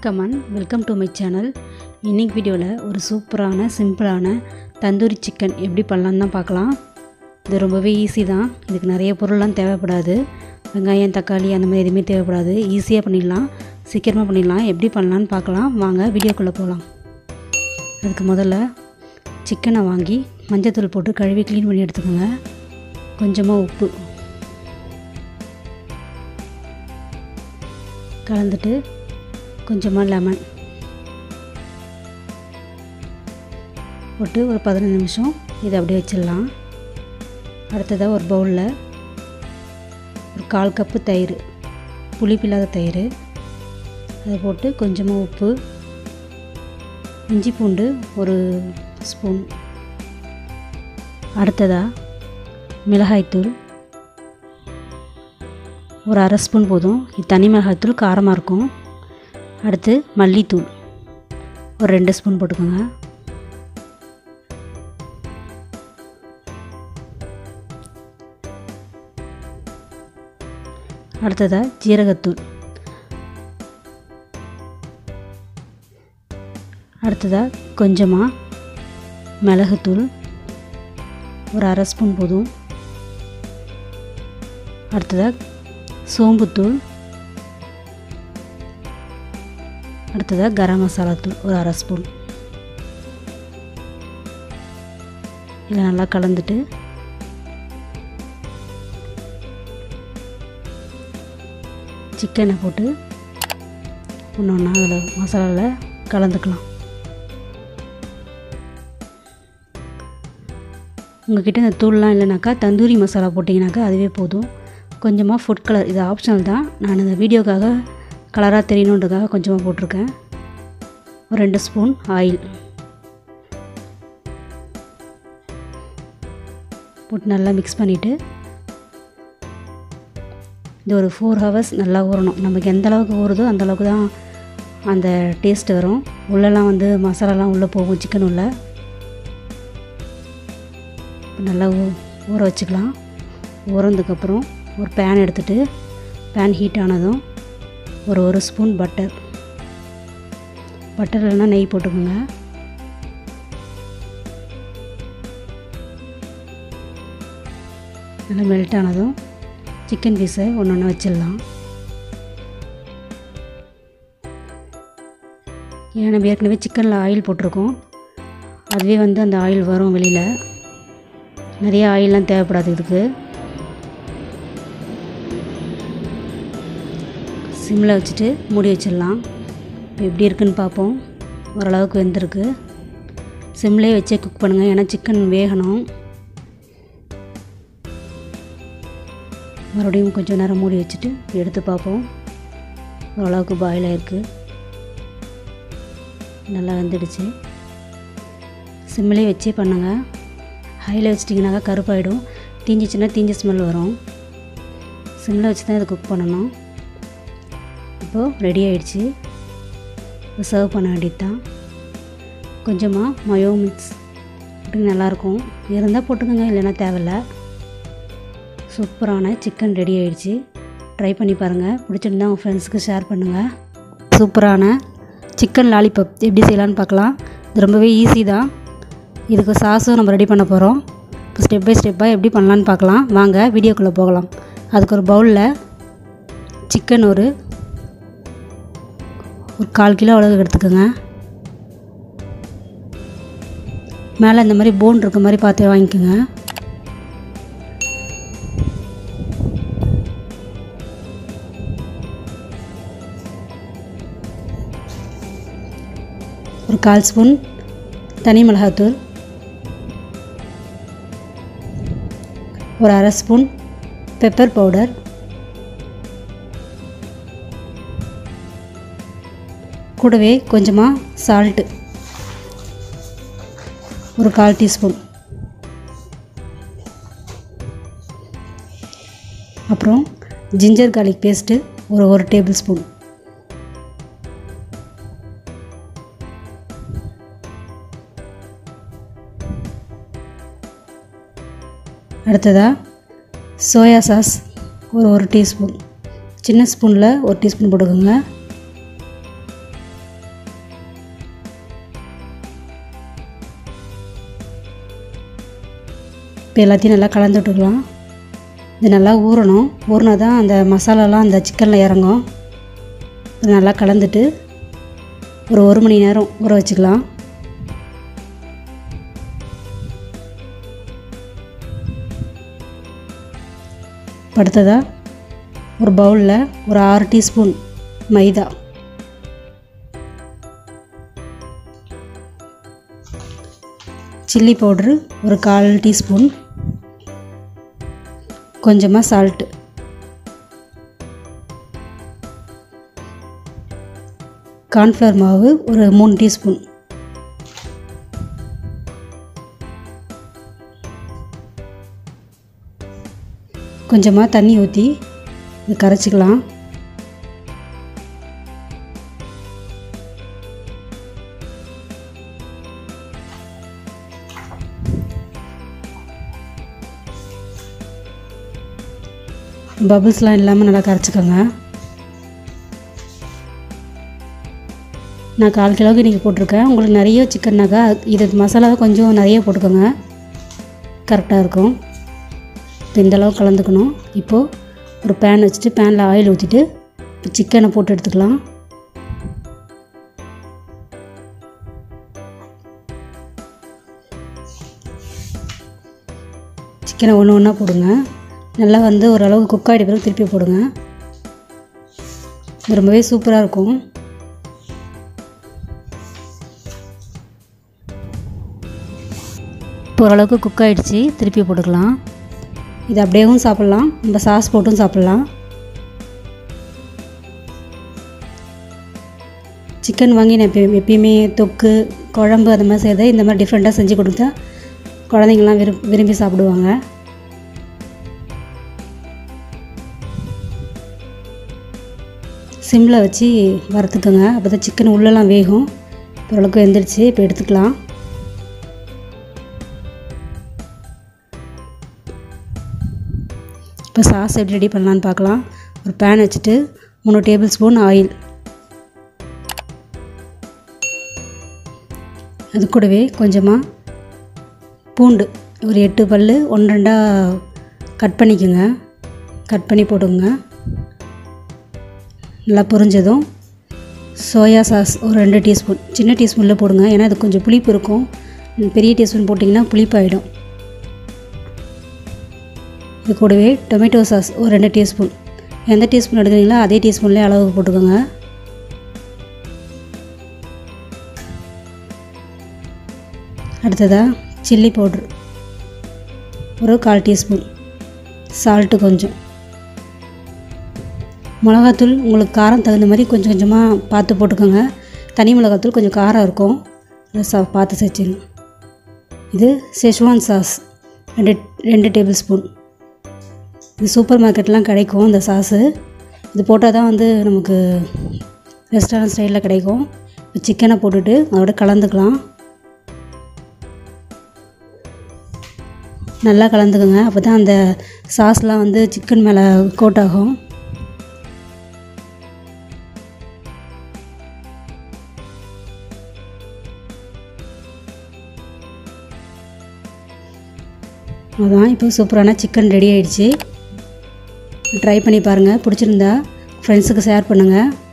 வணக்கம் and welcome to my channel இன்னைக்கு வீடியோவில் ஒரு சூப்பரான சிம்பிளான தந்தூரி சிக்கன் எப்படி பண்ணலான்னு தான் பார்க்கலாம் இது ரொம்பவே ஈஸி தான் இதுக்கு நிறைய பொருள்லாம் தேவைப்படாது வெங்காயம் தக்காளி அந்த மாதிரி எதுவுமே தேவைப்படாது ஈஸியாக பண்ணிடலாம் சீக்கிரமாக பண்ணிடலாம் எப்படி பண்ணலான்னு பார்க்கலாம் வாங்க வீடியோக்குள்ளே போகலாம் அதுக்கு முதல்ல சிக்கனை வாங்கி மஞ்சத்தூள் போட்டு கழுவி க்ளீன் பண்ணி எடுத்துக்கோங்க கொஞ்சமாக உப்பு கலந்துட்டு கொஞ்சமாக லெமன் போட்டு ஒரு பதினஞ்சு நிமிஷம் இதை அப்படியே வச்சிடலாம் அடுத்ததாக ஒரு பவுலில் ஒரு கால் கப்பு தயிர் புளிப்பில்லாத தயிர் அதை போட்டு கொஞ்சமாக உப்பு இஞ்சி பூண்டு ஒரு ஸ்பூன் அடுத்ததாக மிளகாய்த்தூள் ஒரு அரை ஸ்பூன் போதும் இது தனி மிளகாய்த்தூள் காரமாக இருக்கும் அடுத்து மல்லித்தூள் ஒரு ரெண்டு ஸ்பூன் போட்டுக்கோங்க அடுத்ததாக ஜீரகத்தூள் அடுத்ததாக கொஞ்சமாக மிளகுத்தூள் ஒரு அரை ஸ்பூன் போதும் அடுத்ததாக சோம்புத்தூள் அடுத்ததாக கரம் மசாலா தூள் ஒரு அரை ஸ்பூன் இதை நல்லா கலந்துட்டு சிக்கனை போட்டு ஒன்று ஒன்றா அதில் மசாலாவில் கலந்துக்கலாம் உங்ககிட்ட இந்த தூள்லாம் இல்லைனாக்கா தந்தூரி மசாலா போட்டிங்கனாக்கா அதுவே போதும் கொஞ்சமாக ஃபுட் கலர் இது ஆப்ஷனல் தான் நான் இந்த வீடியோக்காக கலராக தெரியணுன்றதுக்காக கொஞ்சமாக போட்டிருக்கேன் ஒரு ரெண்டு ஸ்பூன் ஆயில் போட்டு நல்லா மிக்ஸ் பண்ணிவிட்டு இது ஒரு ஃபோர் ஹவர்ஸ் நல்லா ஊறணும் நமக்கு எந்த அளவுக்கு ஊறுதோ அந்த அளவுக்கு தான் அந்த டேஸ்ட் வரும் உள்ளெல்லாம் வந்து மசாலாலாம் உள்ளே போகும் சிக்கன் உள்ள நல்லா ஊ ஊற வச்சுக்கலாம் ஊறதுக்கப்புறம் ஒரு பேன் எடுத்துகிட்டு பேன் ஹீட் ஆனதும் ஒரு ஒரு ஸ்பூன் பட்டர் பட்டர் இல்லைன்னா நெய் போட்டுக்கோங்க நல்லா மெல்ட் ஆனதும் சிக்கன் பீஸை ஒன்று ஒன்று வச்சிடலாம் ஏன்னா நம்ம ஏற்கனவே சிக்கனில் ஆயில் போட்டிருக்கோம் அதுவே வந்து அந்த ஆயில் வரும் வெளியில் நிறைய ஆயிலெலாம் தேவைப்படாது இதுக்கு சிம்மில் வச்சுட்டு மூடி வச்சிடலாம் இப்போ எப்படி இருக்குன்னு பார்ப்போம் ஓரளவுக்கு வெந்திருக்கு சிம்லேயே வச்சே குக் பண்ணுங்கள் ஏன்னா சிக்கன் வேகணும் மறுபடியும் கொஞ்சம் நேரம் மூடி வச்சுட்டு எடுத்து பார்ப்போம் ஓரளவுக்கு பாயில் ஆகிருக்கு நல்லா வெந்துடுச்சு சிம்மிலே வச்சே பண்ணுங்கள் ஹையில் வச்சிட்டிங்கனாக்கா கருப்பாயிடும் தீஞ்சிச்சுன்னா தீஞ்ச ஸ்மெல் வரும் சிம்மில் வச்சு தான் இதை குக் பண்ணணும் இப்போது ரெடி ஆயிடுச்சு சர்வ் பண்ண வேண்டியது தான் கொஞ்சமாக மயோ மிக்ஸ் அப்படி நல்லாயிருக்கும் இருந்தால் போட்டுக்கோங்க இல்லைன்னா தேவையில்ல சூப்பரான சிக்கன் ரெடி ஆயிடுச்சு ட்ரை பண்ணி பாருங்கள் பிடிச்சிருந்தா உங்கள் ஃப்ரெண்ட்ஸுக்கு ஷேர் பண்ணுங்கள் சூப்பரான சிக்கன் லாலிபப் எப்படி செய்யலான்னு பார்க்கலாம் இது ரொம்பவே ஈஸி தான் இதுக்கு சாஸும் நம்ம ரெடி பண்ண போகிறோம் இப்போ ஸ்டெப் பை ஸ்டெப்பாக எப்படி பண்ணலான்னு பார்க்கலாம் வாங்க வீடியோக்குள்ளே போகலாம் அதுக்கு ஒரு பவுலில் சிக்கன் ஒரு ஒரு கால் கிலோ அளவுக்கு எடுத்துக்கோங்க மேலே இந்த மாதிரி போன் இருக்க மாதிரி பார்த்து வாங்கிக்கோங்க ஒரு கால் ஸ்பூன் தனி மிளகாத்தூள் ஒரு அரை ஸ்பூன் பெப்பர் பவுடர் கூடவே கொஞ்சமாக சால்ட்டு ஒரு கால் டீஸ்பூன் அப்புறம் ஜிஞ்சர் கார்லிக் பேஸ்ட்டு ஒரு ஒரு டேபிள் ஸ்பூன் அடுத்ததாக சோயா சாஸ் ஒரு ஒரு டீஸ்பூன் சின்ன ஸ்பூனில் ஒரு டீஸ்பூன் போட்டுக்கோங்க இப்போ எல்லாத்தையும் நல்லா கலந்து விட்டுக்கலாம் இது நல்லா ஊறணும் ஊறினா தான் அந்த மசாலாலாம் அந்த சிக்கனில் இறங்கும் இது நல்லா கலந்துட்டு ஒரு ஒரு மணி நேரம் ஊற வச்சுக்கலாம் அடுத்ததாக ஒரு பவுலில் ஒரு ஆறு டீஸ்பூன் மைதா சில்லி பவுட்ரு ஒரு கால் டீஸ்பூன் கொஞ்சமாக சால்ட்டு கார்ன்ஃப்ளவர் மாவு ஒரு மூணு டீஸ்பூன் கொஞ்சமாக தண்ணி ஊற்றி இது கரைச்சிக்கலாம் பபுள்ஸ்லாம் இல்லாமல் நல்லா கரைச்சிக்கோங்க நான் கால் கிலோவுக்கு இன்றைக்கி போட்டிருக்கேன் உங்களுக்கு நிறைய சிக்கன்னாக்கா இது மசாலாவை கொஞ்சம் நிறைய போட்டுக்கோங்க கரெக்டாக இருக்கும் இப்போ இந்த அளவு கலந்துக்கணும் இப்போது ஒரு பேன் வச்சுட்டு பேனில் ஆயில் ஊற்றிட்டு இப்போ சிக்கனை போட்டு எடுத்துக்கலாம் சிக்கனை ஒன்று ஒன்றா போடுங்க நல்லா வந்து ஓரளவு குக் ஆகிட்ட பிறகு திருப்பி போடுங்க இது ரொம்பவே சூப்பராக இருக்கும் இப்போ ஓரளவுக்கு குக் ஆகிடுச்சு திருப்பி போட்டுக்கலாம் இது அப்படியேவும் சாப்பிட்லாம் நம்ம சாஸ் போட்டும் சாப்பிட்லாம் சிக்கன் வாங்கி நான் எப்பயும் எப்பயுமே தொக்கு குழம்பு அந்த மாதிரி செய்கிறத இந்த மாதிரி டிஃப்ரெண்ட்டாக செஞ்சு கொடுத்தா குழந்தைங்கள்லாம் விரும் விரும்பி சாப்பிடுவாங்க சிம்மில் வச்சு வறுத்துக்கோங்க அப்போ தான் சிக்கன் உள்ளெல்லாம் வேகும் ஓரளவுக்கு வெந்துடுச்சு இப்போ எடுத்துக்கலாம் இப்போ சாஸ் எப்படி ரெடி பண்ணலான்னு பார்க்கலாம் ஒரு பேன் வச்சுட்டு மூணு டேபிள் ஸ்பூன் ஆயில் அது கூடவே கொஞ்சமாக பூண்டு ஒரு எட்டு பல் ஒன்று ரெண்டாக கட் பண்ணிக்கோங்க கட் பண்ணி போட்டுங்க நல்லா பொரிஞ்சதும் சோயா சாஸ் ஒரு ரெண்டு டீஸ்பூன் சின்ன டீஸ்பூனில் போடுங்க ஏன்னா அது கொஞ்சம் புளிப்பு இருக்கும் பெரிய டீஸ்பூன் போட்டிங்கன்னா புளிப்பாயிடும் இது கூடவே டொமேட்டோ சாஸ் ஒரு ரெண்டு டீஸ்பூன் எந்த டீஸ்பூன் எடுக்கிறீங்களோ அதே டீஸ்பூன்லேயே அளவு போட்டுக்கோங்க அடுத்ததாக சில்லி பவுட்ரு ஒரு கால் டீஸ்பூன் சால்ட்டு கொஞ்சம் மிளகாத்தூள் உங்களுக்கு காரம் தகுந்த மாதிரி கொஞ்சம் கொஞ்சமாக பார்த்து போட்டுக்கோங்க தனி மிளகாத்தூள் கொஞ்சம் காரம் இருக்கும் அதை சா பார்த்து செஞ்சுங்க இது செஷ்வான் சாஸ் ரெண்டு ரெண்டு டேபிள் ஸ்பூன் இது சூப்பர் மார்க்கெட்லாம் கிடைக்கும் இந்த சாஸு இது போட்டால் தான் வந்து நமக்கு ரெஸ்டாரண்ட் ஸ்டைலில் கிடைக்கும் சிக்கனை போட்டுட்டு அதோட கலந்துக்கலாம் நல்லா கலந்துக்குங்க அப்போ தான் அந்த சாஸ்லாம் வந்து சிக்கன் மேலே கோட் ஆகும் அதான் இப்போ சூப்பரான சிக்கன் ரெடி ஆயிடுச்சு ட்ரை பண்ணி பாருங்கள் பிடிச்சிருந்தா ஃப்ரெண்ட்ஸுக்கு ஷேர் பண்ணுங்கள்